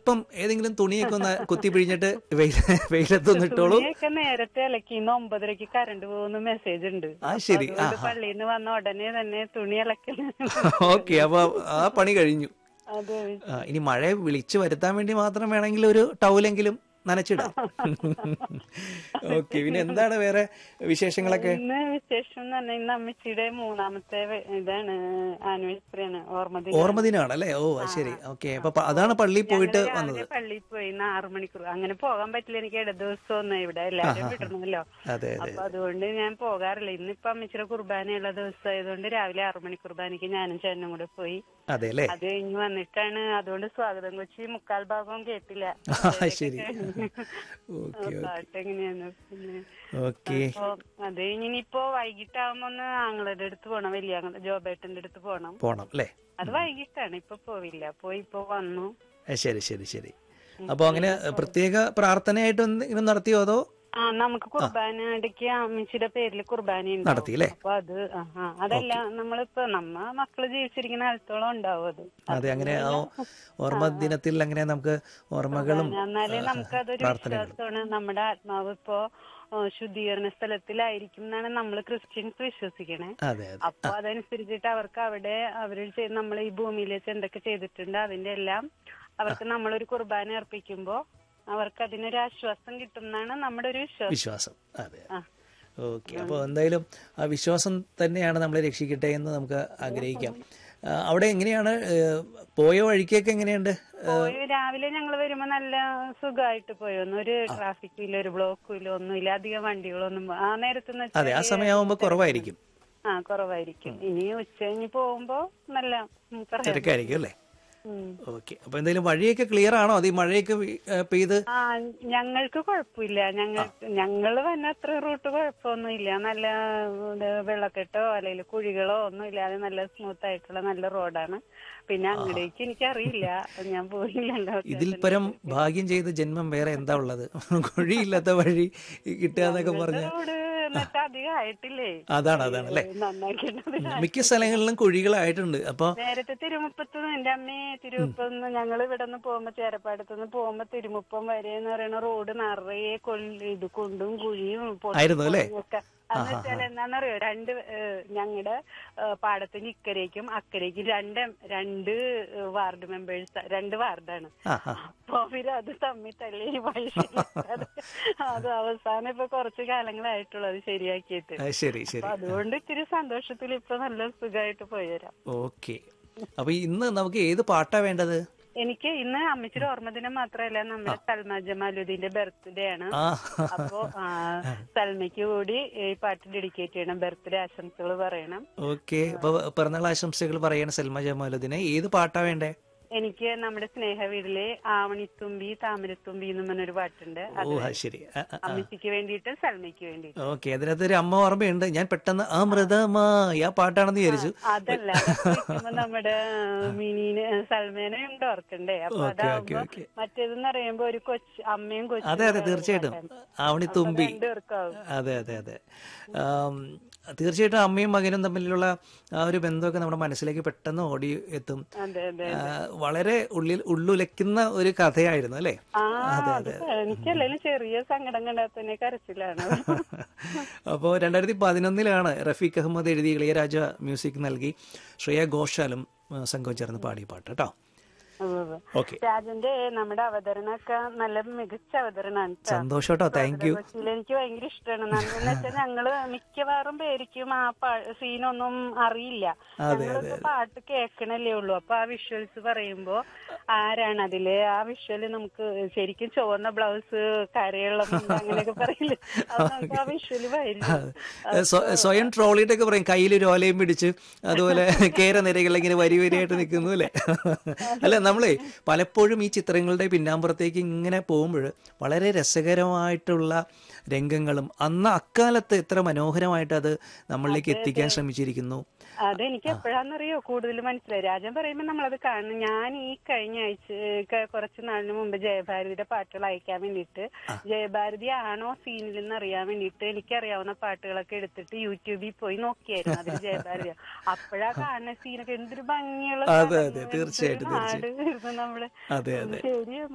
അല്പം ഏതെങ്കിലും തുണിയൊക്കെ ഒന്ന് കുത്തി പിഴിഞ്ഞിട്ട് വെയിൽ വെയിലത്തൊന്ന് ഇട്ടോളൂ തുണിയൊക്കെ നേരത്തെ ഇളക്കി ഇന്ന് ഒമ്പതരക്ക് കറണ്ട് പോകുന്ന മെസ്സേജ് ഉണ്ട് ആ ശരി ആ അതുകൊണ്ട് പള്ളിയിൽ നിന്ന് വന്ന ഉടനെ തന്നെ തുണി ഇളക്കൽ ഓക്കെ അപ്പൊ ആ പണി കഴിഞ്ഞു അതെ ആ, ഇനി മഴ വിളിച്ചു വരുത്താൻ വേണ്ടി മാത്രം വേണമെങ്കിൽ ഒരു ടൗലെങ്കിലും നനച്ചിടാം ഓക്കെ പിന്നെ എന്താണ് വേറെ വിശേഷങ്ങളൊക്കെ ഇന്ന് വിശേഷം എന്ന് പറഞ്ഞാൽ ഇന്ന് അമ്മച്ചിയുടെ മൂന്നാമത്തെ വെ- ഇതാണ് ആനിവേഴ്സറി ആണ് ഓർമ്മ ദിനം. ഓർമ്മ ദിനമാണല്ലേ ഓ അത് ശരി ഓക്കെ അപ്പൊ പ- അതാണ് പള്ളിയിൽ പോയിട്ട് ഞങ്ങള് വന്നത് രാവിലെ പള്ളിയിൽ പോയി ഇന്ന് ആറു മണിക്കൂർ അങ്ങനെ പോകാൻ പറ്റില്ല എനിക്ക് ഇട ദിവസം ഒന്നും ഇവിടെ എല്ലാവരും വിടണമല്ലോ അതെ അതെ അപ്പൊ അതുകൊണ്ട് ഞാൻ പോകാറില്ല ഇന്നിപ്പോ അമ്മച്ചിയുടെ കുർബാനയുള്ള ദിവസം ആയതുകൊണ്ട് രാവിലെ ആറു മണി കുർബാനയ്ക്ക് ഞാനും ചേട്ടനും കൂടെ പോയി അതെ അല്ലേ അത് കഴിഞ്ഞ് വന്നിട്ടാണ് അതുകൊണ്ട് സ്വാഗതം കൊച്ചി മുക്കാൽ ഭാഗവും കേട്ടില്ല ആ ശരി ഓക്കെ പാട്ട് എങ്ങനെയാണ് പിന്നെ ഓക്കെ അപ്പൊ അത് കഴിഞ്ഞ് ഇനിയിപ്പോ വൈകിട്ടാവുമ്പോ ഒന്ന് ആങ്ങളുടെ അടുത്ത് പോണം വലിയ ആങ്ങള ജോബേട്ടന്റെ അടുത്ത് പോണം പോണം അല്ലേ അത് വൈകിട്ടാണ് ഇപ്പൊ പോവില്ല പോയി ഇപ്പൊ വന്നു ആ, ശരി ശരി ശരി അപ്പൊ അങ്ങനെ പ്രത്യേക പ്രാർത്ഥനയായിട്ട് എന്തെങ്കിലും നടത്തിയോ അതോ ആ നമുക്ക് കുർബാന ഇടയ്ക്ക് അമ്മച്ചിയുടെ പേരിൽ കുർബാന ഉണ്ട് നടത്തി അല്ലേ അപ്പൊ അത് ആ, ആ, അതല്ല നമ്മളിപ്പോ നമ്മ മക്കള് ജീവിച്ചിരിക്കുന്ന കാലത്തോളം ഉണ്ടാവും അത് അതെ അങ്ങനെ ആ ഓർമ്മ ദിനത്തിൽ അങ്ങനെ നമുക്ക് ഓർമ്മകളും എന്നാലേ നമുക്കതൊരു വിശ്വാസമാണ് നമ്മുടെ ആത്മാവ് ഇപ്പോ ആ, ശുദ്ധീകരണ സ്ഥലത്തിലായിരിക്കും എന്നാണ് നമ്മൾ ക്രിസ്ത്യൻസ് വിശ്വസിക്കണേ അതെ അതെ അപ്പൊ അതനുസരിച്ചിട്ട് അവർക്ക് അവിടെ അവർ നമ്മൾ ഈ ഭൂമിയിൽ വെച്ച് എന്തൊക്കെ ചെയ്തിട്ടുണ്ട് അതിന്റെ എല്ലാം അവർക്ക് നമ്മളൊരു കുർബാന അർപ്പിക്കുമ്പോ അവർക്ക് അതിനൊരു ആശ്വാസം കിട്ടും എന്നാണ് നമ്മുടെ ഒരു വിശ്വാസം വിശ്വാസം അതെ ആ. ഓക്കെ അപ്പോൾ എന്തായാലും ആ വിശ്വാസം തന്നെയാണ് നമ്മളെ രക്ഷിക്കട്ടെ എന്ന് നമുക്ക് ആഗ്രഹിക്കാം ആ, അവിടെ എങ്ങനെയാണ് ഏ, പോയ വഴിക്കൊക്കെ എങ്ങനെയുണ്ട് പോയി രാവിലെ ഞങ്ങൾ വരുമ്പോ നല്ല സുഖമായിട്ട് പോയൊന്നും ഒരു ട്രാഫിക്കും ഇല്ല ഒരു ബ്ലോക്കും ഇല്ല ഒന്നുമില്ല അധികം വണ്ടികളൊന്നും പോ- ആ നേരത്ത് അതെ ആ സമയമാകുമ്പോൾ കുറവായിരിക്കും ആ കുറവായിരിക്കും ഇനി ഉച്ച കഴിഞ്ഞ് പോകുമ്പോ നല്ല ഉം, പറയാം തിരക്കായിരിക്കും അല്ലേ ഉം. ഓക്കെ അപ്പോൾ എന്തായാലും വഴിയൊക്കെ ക്ലിയർ ആണോ അത് ഈ മഴയൊക്കെ വി- ഏ, പെയ്ത് ആ ഞങ്ങൾക്ക് കുഴപ്പമില്ല ഞങ്ങൾ ഞങ്ങള് തന്നെ അത്ര റൂട്ട് കുഴപ്പമൊന്നുമില്ല നല്ല ഇത് വെള്ളക്കെട്ടോ അല്ലെങ്കിൽ കുഴികളോ ഒന്നും ഇല്ലാതെ നല്ല സ്മൂത്ത് ആയിട്ടുള്ള നല്ല റോഡാണ് പിന്നെ അങ്ങടേക്ക് എനിക്കറിയില്ല ഞാൻ പോയില്ലല്ലോ ഇതിൽ പരം ഭാഗ്യം ചെയ്ത ജന്മം വേറെ എന്താ ഉള്ളത് കുഴിയില്ലാത്ത വഴി കിട്ടുക എന്നൊക്കെ പറഞ്ഞ റോഡ് എന്നിട്ട് അധികം ആയിട്ടില്ലേ അതാണ് അതാണ് അല്ലേ നന്നാക്കിയിട്ടത് മിക്ക സ്ഥലങ്ങളിലും കുഴികളായിട്ടുണ്ട് അപ്പോൾ നേരത്തെ തിരുമുപ്പത്തുനിന്ന് എന്റെ അമ്മയെ തിരുമുപ്പന്ന് ഞങ്ങൾ ഇവിടെ നിന്ന് പോകുമ്പോ ചേരപ്പാടത്തുനിന്ന് പോകുമ്പോ തിരുമുപ്പം വരെ എന്ന് പറയുന്ന റോഡ് നിറയെ കൊല്ലി ഇത് കുണ്ടും കുഴിയും പൊട്ടും ആയിരുന്നു അല്ലേ? ഒക്കെ അന്ന് വെച്ചാൽ എന്താണെന്നറിയോ രണ്ട് ഞങ്ങളുടെ പാടത്തിന് ഇക്കരയ്ക്കും അക്കരയ്ക്കും രണ്ട് രണ്ട് ഏഹ്, വാർഡ് മെമ്പേഴ്സ് രണ്ട് വാർഡാണ് ആ ആ അപ്പൊ അവര് അത് തമ്മിൽ തള്ളി വഴി അത് അവസാനം ഇപ്പൊ കുറച്ച് കാലങ്ങളായിട്ടുള്ളൂ അത് ശരിയാക്കിയിട്ട് ആ, ശരി ശരി അപ്പൊ അതുകൊണ്ട് ഇത്തിരി സന്തോഷത്തിൽ ഇപ്പൊ നല്ല സുഖമായിട്ട് പോയിവരാം ഓക്കെ അപ്പൊ ഇന്ന് നമുക്ക് ഏത് പാട്ടാ വേണ്ടത് എനിക്ക് ഇന്ന് അമ്മച്ചിയുടെ ഓർമ്മദിനം മാത്രമല്ല നമ്മുടെ സൽമ ജമാലുദ്ദീന്റെ ബർത്ത്ഡേ ആണ് ആ അപ്പോ ആ, സൽമയ്ക്ക് കൂടി ഈ പാട്ട് ഡെഡിക്കേറ്റ് ചെയ്യണം ബർത്ത്ഡേ ആശംസകൾ പറയണം ഓക്കെ അപ്പൊ പിറന്നാൾ ആശംസകൾ പറയണ സൽമ ജമാലുദ്ദീനെ ഏത് പാട്ടാ വേണ്ടേ എനിക്ക് നമ്മുടെ സ്നേഹ വീട്ടിലെ ആവണിത്തുമ്പി താമരത്തുമ്പി എന്ന് പറഞ്ഞൊരു പാട്ടുണ്ട് അത് ഓ അത് ശരി ആ, ആ, ആ. അമ്മച്ചിക്ക് വേണ്ടിയിട്ട് സൽമയ്ക്ക് വേണ്ടിയിട്ട് ഓക്കെ അതിനകത്ത് ഒരു അമ്മ ഓർമ്മയുണ്ട് ഞാൻ പെട്ടെന്ന് അമൃതമായി ആ പാട്ടാണെന്ന് വിചാരിച്ചു അതല്ല അതൊക്കെ വെക്കുമ്പോ നമ്മുടെ മിനീനെ സൽമേനെ ഉണ്ട് ഓർക്കണ്ടേ അപ്പൊ ഓക്കെ ഓക്കെ അതാവുമ്പോ ഓക്കെ മറ്റേതെന്ന് പറയുമ്പോ ഒരു കൊച്ച് അമ്മയും കൊച്ചും അതെ അതെ തീർച്ചയായിട്ടും ആവണി തുമ്പി രണ്ടുപേർക്കാവും അതെ അതെ അതെ ആം, തീർച്ചയായിട്ടും അമ്മയും മകനും തമ്മിലുള്ള ആ ഒരു ബന്ധമൊക്കെ നമ്മുടെ മനസ്സിലേക്ക് പെട്ടെന്ന് ഓടി എത്തും അതെ അതെ ആ, വളരെ ഉള്ളിൽ ഉള്ളുലയ്ക്കുന്ന ഒരു കഥയായിരുന്നു അല്ലേ ആ അത് എനിക്കല്ലെങ്കിലും ചെറിയ സങ്കടം കണ്ടാൽ തന്നെ കരച്ചിലാണ് അപ്പോൾ രണ്ടായിരത്തി പതിനൊന്നിലാണ് റഫീഖ് അഹമ്മദ് എഴുതി ഇളയരാജ മ്യൂസിക് നൽകി ശ്രേയ ഘോഷാലും ആ, സംഘവും ചേർന്ന് പാടിയ പാട്ട് കേട്ടോ ഉവ്വ് ഉവ്വ്. ഓക്കെ രാജന്റെ നമ്മുടെ അവതരണമൊക്കെ നല്ല മികച്ച അവതരണമാണ് ട്ടോ. സന്തോഷം കേട്ടോ താങ്ക് യു കൊച്ചിയിൽ എനിക്ക് ഭയങ്കര ഇഷ്ടമാണ് എന്ന് വെച്ചാൽ ഞങ്ങള് മിക്കവാറും പേരിക്കും ആ സീനൊന്നും അറിയില്ല ഞങ്ങളിപ്പോ പാട്ട് കേൾക്കണല്ലേ ഉള്ളൂ അപ്പൊ ആ വിഷ്വൽസ് പറയുമ്പോ ആരാണ് അതില് ആ വിഷ്വല് നമുക്ക് ശരിക്കും ചുവന്ന ബ്ലൗസ് കരയുള്ള മുണ്ട് അങ്ങനെയൊക്കെ പറയില്ലേ അത് നമുക്ക് ആ വിഷ്വല് വരും സ്വ- സ്വയം ട്രോളിയിട്ടൊക്കെ പറയും കയ്യിൽ ഒരു ഓലയും പിടിച്ച് അതുപോലെ കേര നിരകൾ ഇങ്ങനെ വരി വരിയായിട്ട് നിൽക്കുന്നു അല്ലേ അല്ല നമ്മളെ പലപ്പോഴും ഈ ചിത്രങ്ങളുടെ പിന്നാമ്പുറത്തേക്ക് ഇങ്ങനെ പോകുമ്പോൾ വളരെ രസകരമായിട്ടുള്ള രംഗങ്ങളും അന്ന് അക്കാലത്ത് എത്ര മനോഹരമായിട്ട് അത് നമ്മളിലേക്ക് എത്തിക്കാൻ ശ്രമിച്ചിരിക്കുന്നു അതെനിക്ക് എപ്പോഴാന്നറിയോ കൂടുതൽ മനസ്സിലായി രാജൻ പറയുമ്പോ നമ്മളത് കാണുന്നു ഞാൻ ഈ കഴിഞ്ഞ ആഴ്ച ക- കുറച്ച് നാളിന് മുമ്പ് ജയഭാരതിയുടെ പാട്ടുകൾ അയക്കാൻ വേണ്ടിയിട്ട് ജയഭാരതി ആണോ സീനിൽ നിന്ന് അറിയാൻ വേണ്ടിയിട്ട് എനിക്കറിയാവുന്ന പാട്ടുകളൊക്കെ എടുത്തിട്ട് യൂട്യൂബിൽ പോയി നോക്കിയായിരുന്നു അതിൽ ജയഭാരതി അപ്പോഴാ കാണുന്ന സീനൊക്കെ എന്തൊരു ഭംഗിയുള്ള അതെ, അതെ, സ്ഥലം, തീർച്ചയായിട്ടും, എന്തൊരു നാട് ആയിരുന്നു നമ്മള് അതെ അതെ ശരി